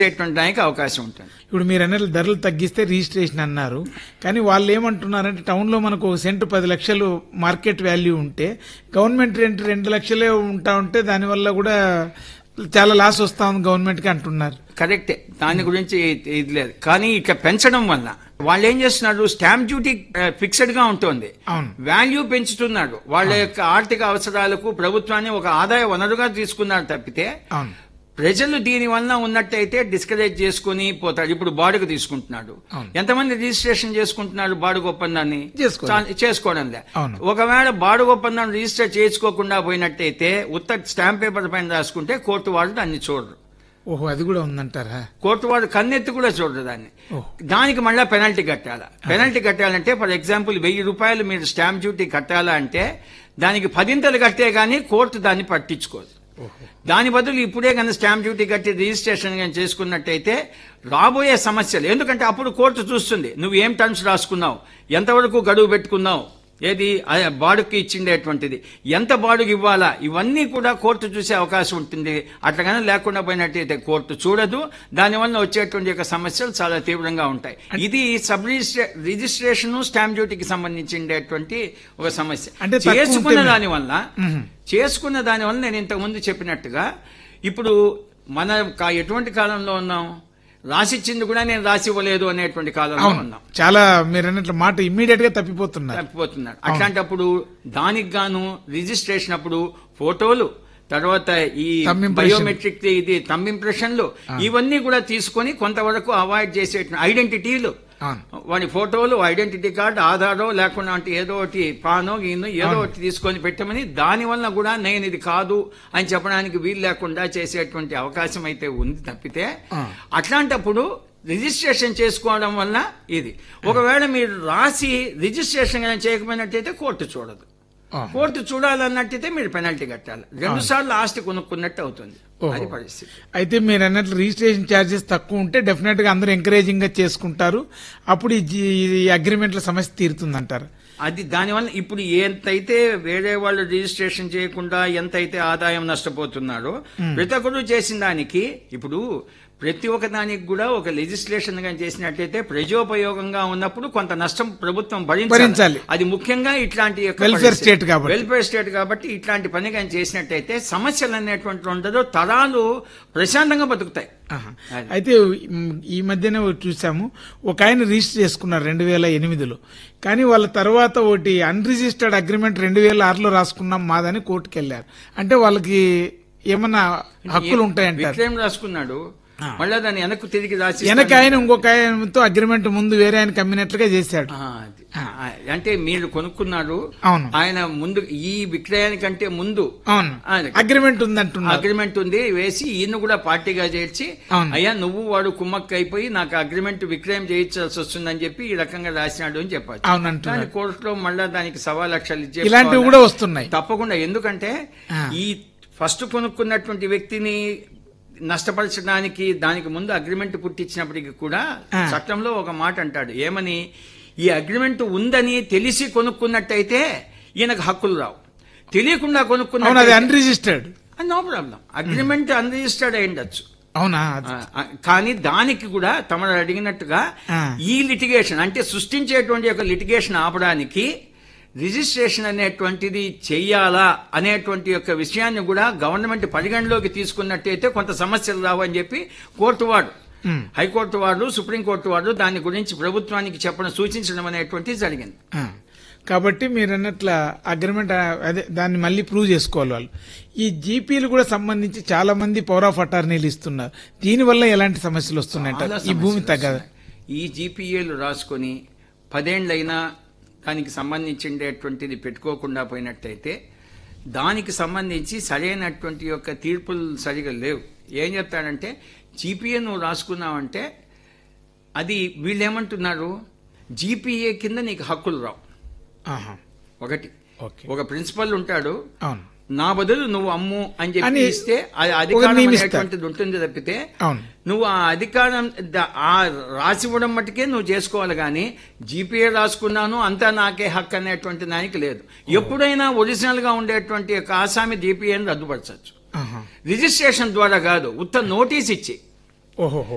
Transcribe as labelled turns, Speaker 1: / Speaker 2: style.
Speaker 1: చేసేటువంటి దానికి అవకాశం ఉంటుంది
Speaker 2: ఇప్పుడు మీరు అన్నట్లు ధరలు తగ్గిస్తే రిజిస్ట్రేషన్ అన్నారు కానీ వాళ్ళు ఏమంటున్నారంటే టౌన్లో మనకు ఒక సెంటు పది లక్షలు మార్కెట్ వాల్యూ ఉంటే గవర్నమెంట్ రెంట్ రెండు లక్షలే ఉంటా ఉంటే దానివల్ల కూడా చాలా లాస్ వస్తా ఉంది గవర్నమెంట్కి అంటున్నారు
Speaker 1: కరెక్టే దాని గురించి ఇది లేదు కానీ ఇక పెంచడం వల్ల వాళ్ళు ఏం చేస్తున్నారు స్టాంప్ డ్యూటీ ఫిక్స్డ్ గా ఉంటుంది
Speaker 2: అవును.
Speaker 1: వాల్యూ పెంచుతున్నాడు వాళ్ళ యొక్క ఆర్థిక అవసరాలకు ప్రభుత్వాన్ని ఒక ఆదాయ వనరుగా తీసుకున్నారు తప్పితే
Speaker 2: అవును
Speaker 1: ప్రజలు దీని వలన ఉన్నట్టయితే డిస్కరేజ్ చేసుకుని పోతాడు ఇప్పుడు బాడుగ తీసుకుంటున్నాడు
Speaker 2: అవును.
Speaker 1: ఎంతమంది రిజిస్ట్రేషన్ చేసుకుంటున్నారు బాడుగ ఒప్పందాన్ని
Speaker 2: చేసుకోరు.
Speaker 1: చా- చేసుకోవడంలే
Speaker 2: అవును.
Speaker 1: ఒకవేళ బాడుగ ఒప్పందం రిజిస్టర్ చేసుకోకుండా పోయినట్టయితే ఉత్త స్టాంప్ పేపర్ పైన రాసుకుంటే కోర్టు వాళ్ళు దాన్ని చూడరు
Speaker 2: ఓహో అది కూడా ఉందంటారా
Speaker 1: కోర్టు వాడు కన్నెత్తి కూడా చూడరు దాన్ని
Speaker 2: ఓహో.
Speaker 1: దానికి మళ్ళా పెనల్టీ కట్టాలా పెనల్టీ కట్టాలంటే ఫర్ ఎగ్జాంపుల్ వెయ్యి రూపాయలు మీరు స్టాంప్ డ్యూటీ కట్టాలా అంటే దానికి పదింతలు కట్టే గానీ కోర్టు దాన్ని పట్టించుకోదు
Speaker 2: ఓహో
Speaker 1: దాని బదులు ఇప్పుడే కనుక స్టాంప్ డ్యూటీ కట్టి రిజిస్ట్రేషన్ కానీ చేసుకున్నట్టయితే రాబోయే సమస్యలు ఎందుకంటే అప్పుడు కోర్టు చూస్తుంది నువ్వు ఏం టర్మ్స్ రాసుకున్నావు ఎంతవరకు గడువు పెట్టుకున్నావు ఏది ఆ బాడుకి ఇచ్చిండేటువంటిది ఎంత బాడుగు ఇవ్వాలా ఇవన్నీ కూడా కోర్టు చూసే అవకాశం ఉంటుంది అట్లగానే లేకుండా పోయినట్టయితే కోర్టు చూడదు దానివల్ల వచ్చేటువంటి యొక్క సమస్యలు చాలా తీవ్రంగా ఉంటాయి ఇది సబ్ రిజిస్ట్రే రిజిస్ట్రేషన్ స్టాంప్ డ్యూటీకి సంబంధించినటువంటి ఒక సమస్య
Speaker 2: అంటే తక్కువ ఉంటే
Speaker 1: చేసుకున్న
Speaker 2: మే-
Speaker 1: దాని వల్ల
Speaker 2: మ్మ్.
Speaker 1: చేసుకున్న దానివల్ల నేను ఇంతకుముందు చెప్పినట్టుగా ఇప్పుడు మన కా- ఎటువంటి కాలంలో ఉన్నాం రాసిచ్చింది కూడా నేను రాసి ఇవ్వలేదు అనేటువంటి కాలంలో
Speaker 2: అవును
Speaker 1: ఉన్నాం
Speaker 2: చాలా మీరు అన్నట్లు మాట ఇమ్మీడియట్ గా తప్పిపోతున్నారు
Speaker 1: తప్పిపోతున్నారు అట్లాంటప్పుడు దానికి గాను రిజిస్ట్రేషన్ అప్పుడు ఫోటోలు తర్వాత ఈ
Speaker 2: Thumb impression.
Speaker 1: బయోమెట్రిక్ ఇది తమ్ ఇంప్రెషన్లు ఇవన్నీ కూడా తీసుకొని కొంతవరకు అవాయిడ్ చేసే ఐడెంటిటీలు
Speaker 2: అవును
Speaker 1: వాడి ఫోటోలు ఐడెంటిటీ కార్డు ఆధారో లేకుండా అంటే ఏదో ఒకటి పానో గీనో ఏదో ఒకటి తీసుకొని పెట్టమని దాని వల్ల కూడా నేను ఇది కాదు అని చెప్పడానికి వీలు లేకుండా చేసేటువంటి అవకాశం అయితే ఉంది తప్పితే
Speaker 2: ఆ.
Speaker 1: అట్లాంటప్పుడు రిజిస్ట్రేషన్ చేసుకోవడం వల్ల ఇది ఒకవేళ మీరు రాసి రిజిస్ట్రేషన్ కానీ చేయకపోయినట్టయితే కోర్టు చూడదు
Speaker 2: ఆ.
Speaker 1: కోర్టు చూడాలన్నట్టయితే మీరు పెనాల్టీ కట్టాలి రెండు సార్లు ఆస్తి కొనుక్కున్నట్టు అవుతుంది
Speaker 2: ఓహో.
Speaker 1: అది పరిస్థితి
Speaker 2: అయితే మీరు అన్నట్లు రిజిస్ట్రేషన్ ఛార్జెస్ తక్కువ ఉంటే డెఫినెట్ గా అందరూ ఎంకరేజింగ్ గా చేసుకుంటారు అప్పుడు ఈ జీ- ఈ అగ్రిమెంట్ల సమస్య తీరుతుందంటారు
Speaker 1: అది దానివల్ల ఇప్పుడు ఎంతైతే వేరే వాళ్ళు రిజిస్ట్రేషన్ చేయకుండా ఎంతైతే ఆదాయం నష్టపోతున్నారో ప్రతి ఒక్కరు చేసిన దానికి ఇప్పుడు ప్రతి ఒక్క దానికి కూడా ఒక లెజిస్లేషన్ గా చేసినట్లయితే ప్రజోపయోగంగా ఉన్నప్పుడు కొంత నష్టం ప్రభుత్వం
Speaker 2: భరించాలి.
Speaker 1: భరించాలి అది ముఖ్యంగా ఇట్లాంటి యొక్క
Speaker 2: Welfare
Speaker 1: పరిస్థితి.
Speaker 2: state కాబట్టి.
Speaker 1: వెల్ఫేర్ స్టేట్ కాబట్టి ఇట్లాంటి పని కానీ చేసినట్టయితే సమస్యలు అనేటువంటి ఉండదు తరాలు ప్రశాంతంగా బతుకుతాయి
Speaker 2: ఆహా.
Speaker 1: అది.
Speaker 2: అయితే మ్, ఈ మధ్యనే ఒకటి చూసాము ఒక ఆయన రిజిస్టర్ చేసుకున్నారు రెండు వేల ఎనిమిదిలో కానీ వాళ్ళ తర్వాత ఒకటి అన్రిజిస్టర్డ్ అగ్రిమెంట్ రెండు వేల ఆరులో రాసుకున్నాం మాదని కోర్టుకు వెళ్ళారు అంటే వాళ్ళకి ఏమన్నా హక్కులు ఉంటాయంటారు
Speaker 1: విక్రయం రాసుకున్నాడు
Speaker 2: ఆ.
Speaker 1: మళ్ళా దాన్ని వెనక్కు తిరిగి రాసి
Speaker 2: వెనక ఆయన ఇంకొక ఆయనతో అగ్రిమెంట్ ముందు వేరే ఆయన కమ్మినట్లుగా చేశాడు
Speaker 1: ఆ, అది. ఆ, అంటే మీరు కొనుక్కున్నారు
Speaker 2: అవును.
Speaker 1: ఆయన ముందు ఈ విక్రయానికంటే ముందు
Speaker 2: అవును
Speaker 1: ఆయన-
Speaker 2: అగ్రిమెంట్ ఉందంటున్నారు
Speaker 1: అగ్రిమెంట్ ఉంది వేసి ఈయన కూడా పార్టీగా చేర్చి
Speaker 2: అవును.
Speaker 1: అయ్యా నువ్వు వాడు కుమ్మక్క అయిపోయి నాకు అగ్రిమెంట్ విక్రయం చేయించాల్సి వస్తుందని చెప్పి ఈ రకంగా రాసినాడు అని చెప్పచ్చు
Speaker 2: అవును అంటున్నారు.
Speaker 1: కానీ కోర్టులో మళ్ళా దానికి సవా లక్షలు ఇచ్చే
Speaker 2: ఇలాంటివి కూడా వస్తున్నాయి
Speaker 1: తప్పకుండా ఎందుకంటే
Speaker 2: ఆ.
Speaker 1: ఈ ఫస్ట్ కొనుక్కున్నటువంటి వ్యక్తిని నష్టపరచడానికి దానికి ముందు అగ్రిమెంట్ పుట్టించినప్పటికీ కూడా
Speaker 2: ఆ.
Speaker 1: చట్టంలో ఒక మాట అంటాడు ఏమని ఈ అగ్రిమెంట్ ఉందని తెలిసి కొనుక్కున్నట్టయితే ఈయనకు హక్కులు రావు తెలియకుండా
Speaker 2: అవును అది
Speaker 1: కొనుక్కున్న
Speaker 2: unregistered
Speaker 1: no problem agreement unregistered అయి ఉండొచ్చు
Speaker 2: అవునా
Speaker 1: ఆ, ఆ, కానీ దానికి కూడా తమరు అడిగినట్టుగా
Speaker 2: ఆ.
Speaker 1: ఈ లిటిగేషన్ అంటే సృష్టించేటువంటి ఒక లిటిగేషన్ ఆపడానికి రిజిస్ట్రేషన్ అనేటువంటిది చెయ్యాలా అనేటువంటి యొక్క విషయాన్ని కూడా గవర్నమెంట్ పరిగణలోకి తీసుకున్నట్టయితే కొంత సమస్యలు రావు అని చెప్పి కోర్టు వాడు
Speaker 2: ఉమ్.
Speaker 1: హైకోర్టు వారు సుప్రీంకోర్టు వారు దాని గురించి ప్రభుత్వానికి చెప్పడం సూచించడం అనేటువంటిది జరిగింది
Speaker 2: ఆ. కాబట్టి మీరు అన్నట్ల అగ్రిమెంట్ అదే దాన్ని మళ్ళీ ప్రూవ్ చేసుకోవాలి వాళ్ళు ఈ జీపీలు కూడా సంబంధించి చాలా మంది పవర్ ఆఫ్ అటార్నీలు ఇస్తున్నారు దీనివల్ల ఎలాంటి సమస్యలు వస్తున్నాయంటారు
Speaker 1: చాలా
Speaker 2: ఈ భూమి
Speaker 1: సమస్యలు
Speaker 2: తగ్గదు
Speaker 1: వస్తున్నాయి. ఈ జీపీఏలు రాసుకొని పదేండ్లైనా దానికి సంబంధించిండేటువంటిది పెట్టుకోకుండా పోయినట్టయితే దానికి సంబంధించి సరైనటువంటి యొక్క తీర్పులు సరిగా లేవు ఏం చెప్తాడంటే జీపీఏ నువ్వు రాసుకున్నావంటే అది వీళ్ళు ఏమంటున్నారు జీపీఏ కింద నీకు హక్కులు రావు
Speaker 2: ఆహా.
Speaker 1: ఒకటి
Speaker 2: ఓకే
Speaker 1: ఒక ప్రిన్సిపల్ ఉంటాడు
Speaker 2: అవును
Speaker 1: నా బదులు నువ్వు అమ్ము అని చెప్పి
Speaker 2: అని
Speaker 1: ఇస్తే అది
Speaker 2: ఒక
Speaker 1: అధికారం
Speaker 2: నియమిస్తారు.
Speaker 1: అనేటువంటిది ఉంటుంది తప్పితే
Speaker 2: అవును
Speaker 1: నువ్వు ఆ అధికారం ద- ఆ రాసి ఇవ్వడం మట్టుకే నువ్వు చేసుకోవాలి కానీ జీపీఏ రాసుకున్నాను అంతా నాకే హక్కు అనేటువంటి దానికి లేదు ఎప్పుడైనా ఒరిజినల్ గా ఉండేటువంటి ఒక ఆసామి జీపీఏని రద్దుపరచచ్చు
Speaker 2: ఆహా.
Speaker 1: రిజిస్ట్రేషన్ ద్వారా కాదు ఉత్త నోటీస్ ఇచ్చి
Speaker 2: ఓహోహో